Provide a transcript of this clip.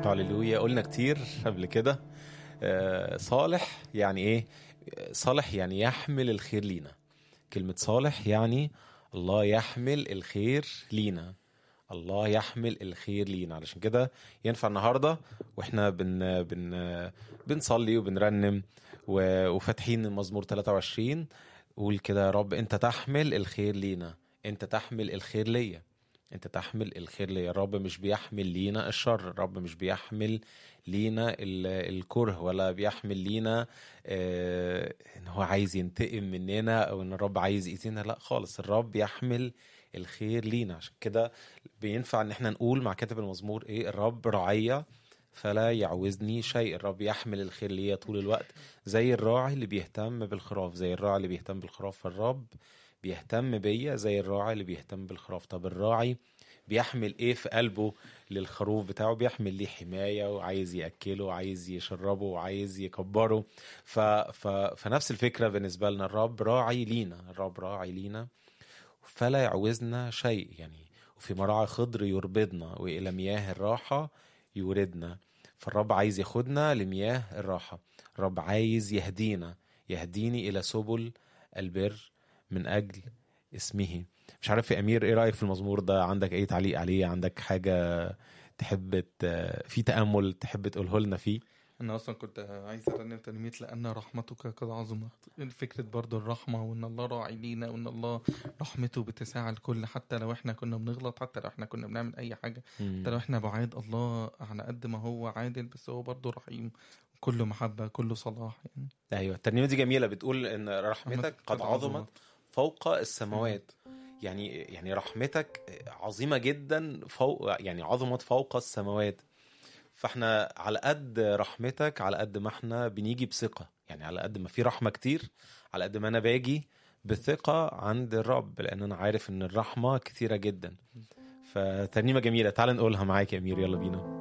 هللويا قلنا كتير قبل كده آه، صالح يعني ايه صالح يعني يحمل الخير لينا كلمة صالح يعني الله يحمل الخير لينا الله يحمل الخير لينا علشان كده ينفع النهارده واحنا بن بن بنصلي وبنرنم و- وفاتحين المزمور 23 قول كده يا رب انت تحمل الخير لينا انت تحمل الخير ليا انت تحمل الخير ليا الرب مش بيحمل لينا الشر الرب مش بيحمل لينا ال- الكره ولا بيحمل لينا آه، ان هو عايز ينتقم مننا او ان الرب عايز يأذينا لا خالص الرب يحمل الخير لينا عشان كده بينفع ان احنا نقول مع كاتب المزمور ايه الرب رعية فلا يعوزني شيء الرب يحمل الخير ليا طول الوقت زي الراعي اللي بيهتم بالخراف زي الراعي اللي بيهتم بالخراف فالرب بيهتم بيا زي الراعي اللي بيهتم بالخراف طب الراعي بيحمل ايه في قلبه للخروف بتاعه بيحمل ليه حماية وعايز يأكله وعايز يشربه وعايز يكبره ف... ف... فنفس الفكرة بالنسبة لنا الرب راعي لينا الرب راعي لينا فلا يعوزنا شيء يعني وفي مراعي خضر يربضنا وإلى مياه الراحة يوردنا فالرب عايز ياخدنا لمياه الراحة الرب عايز يهدينا يهديني إلى سبل البر من أجل اسمه مش عارف يا أمير إيه رأيك في المزمور ده عندك أي تعليق عليه عندك حاجة تحب ت- في تأمل تحب تقوله لنا فيه انا اصلا كنت عايز ارنم ترنيمه لان رحمتك قد عظمت فكره برضو الرحمه وان الله راعي لينا وان الله رحمته بتساع الكل حتى لو احنا كنا بنغلط حتى لو احنا كنا بنعمل اي حاجه حتى لو احنا بعاد الله على قد ما هو عادل بس هو برضو رحيم كله محبه كله صلاح يعني ايوه الترنيمه دي جميله بتقول ان رحمتك قد عظمت فوق السماوات يعني يعني رحمتك عظيمه جدا فوق يعني عظمت فوق السماوات فاحنا على قد رحمتك على قد ما احنا بنيجي بثقه يعني على قد ما في رحمه كتير على قد ما انا باجي بثقه عند الرب لان انا عارف ان الرحمه كثيره جدا فترنيمه جميله تعال نقولها معاك يا امير يلا بينا